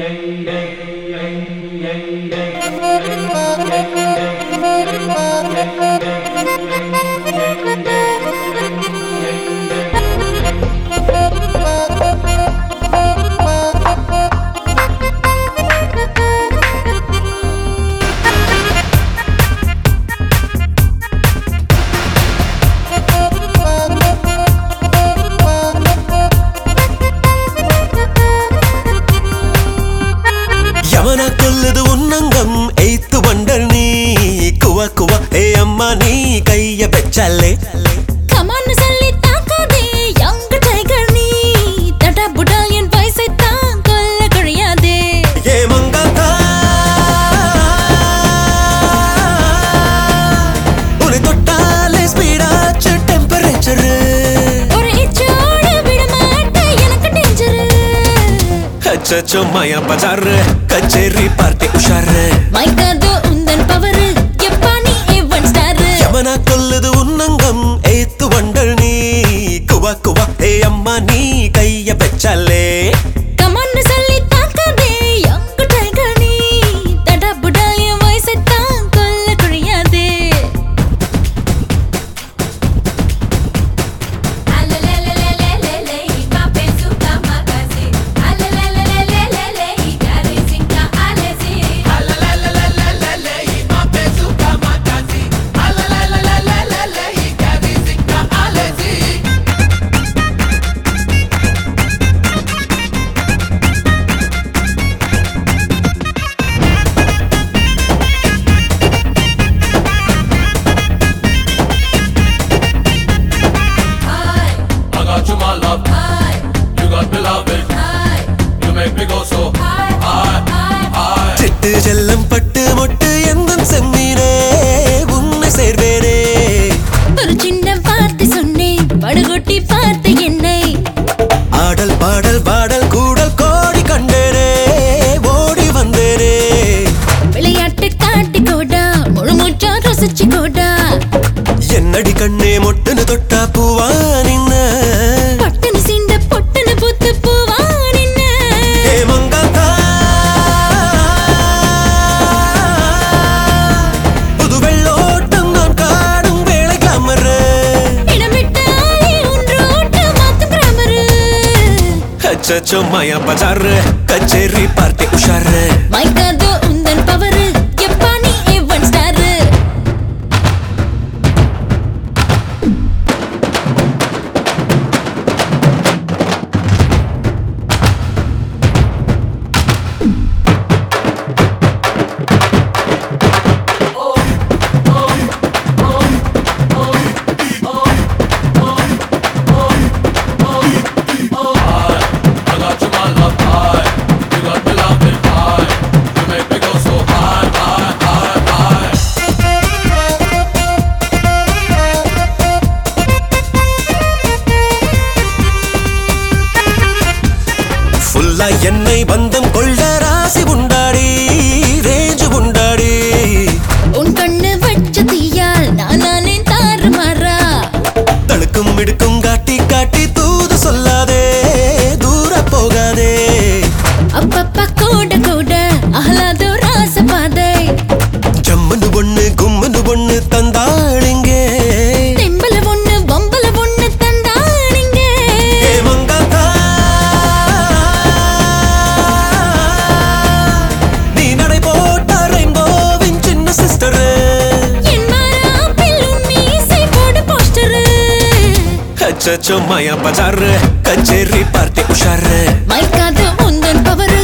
యమన కొల్లదు ఉన్నంగం eighth wonder నీ కువ కువ ఏ అమ్మ నీ కయ్య పెచ్చల్లే கமான்னு சொல்லி தாக்காதே young tiger நீ தடா புடா என் வயசை தான் கொல்ல കഴിയാதே ఏ మంగత உன்னை தொட்டாலே ஸ்பீடாச்சு டெம்பரேச்சர் ஒரு இச்சோட விட மாட்டேன் எனக்கு டேஞ்சரு அச்சச்சோ மாயா பஜார் கச்சேரி பார்ட்டி உஷார் மைக்காதோ உந்தன் பவரு எப்பா நீ ஏவன் ஸ்டாரு యమన కొల్లదు ఉన్నంగం ఎయిత్ వండర్ నీ కువ కువ ఏ అమ్మ నీ కయ్య పెచ్చల్లే கமான்னு சொல்லி தாக்காதே young tiger நீ தடா புடா என் வயசை தான் கொல்ல കഴിയാதே I got you, my love. You got me loving. You make me go so high, high. சிட்டு செல்லம் பட்டு மொட்டு எந்தன் செம்மீனே உன்னை சேர்வேனே ஒரு சின்ன வார்த்தை சொன்னேன் படுகொட்டி பார்த்து என்னை ஆடல் பாடல் பாடல் கூடல் கோடி கண்டேனே ஓடி வந்தேனே விளையாட்டு காட்டி கோடா முழு மூச்சா ரசிச்சு கோடா என்னடி கண்ணே மொட்டுன்னு தொட்டா பூவா நின்ன பட்டுன்னு சீண்ட பொட்டுன்னு புத்து பூவா நின்ன ஏ மங்காத்தா புது வெள்ளோட்டம் நான் காடும் வேலை கிளம்புற இடமிட்டாலே ஒன்றோட்டு மாத்து கிராமரு அச்சச்சோ மாயா பஜார் கச்சேரி பார்ட்டி உஷார் மைக்காதோ உந்தன் பவரு எப்பா நீ ஏவன் star I got you, my love. High. You got me loving. High. You make me go so high, high, high, high. ஃபுல்லா என்னை பந்தம் கொள்ள ராசி உண்டாடி ரேஞ்சு உண்டாடி உன் கண்ணு வச்ச தீயால் நான் நானே தாறு மாறா தடுக்கும் இடுக்கும் காட்டி காட்டி தூது சொல்லாதே தூர போகாதே அப்பப்பா கூட கூட அகலாதோ ராசபாதை ஜம்முன்னு பொண்ணு கும்முன்னு பொண்ணு தந்தாளிங்க தெம்பல ஒண்ணு வம்பல ஒண்ணு தந்தானிங்க ஏ மங்காத்தா நீ நடை போட்ட ரெயின்போவின் சின்ன சிஸ்டரு என் மாறாப்பில் உன் மீசை போடு போஸ்டரு அச்சச்சோ மாயா பஜார் கச்சேரி பார்ட்டி உஷாரு மைக்காத உந்தன் பவரு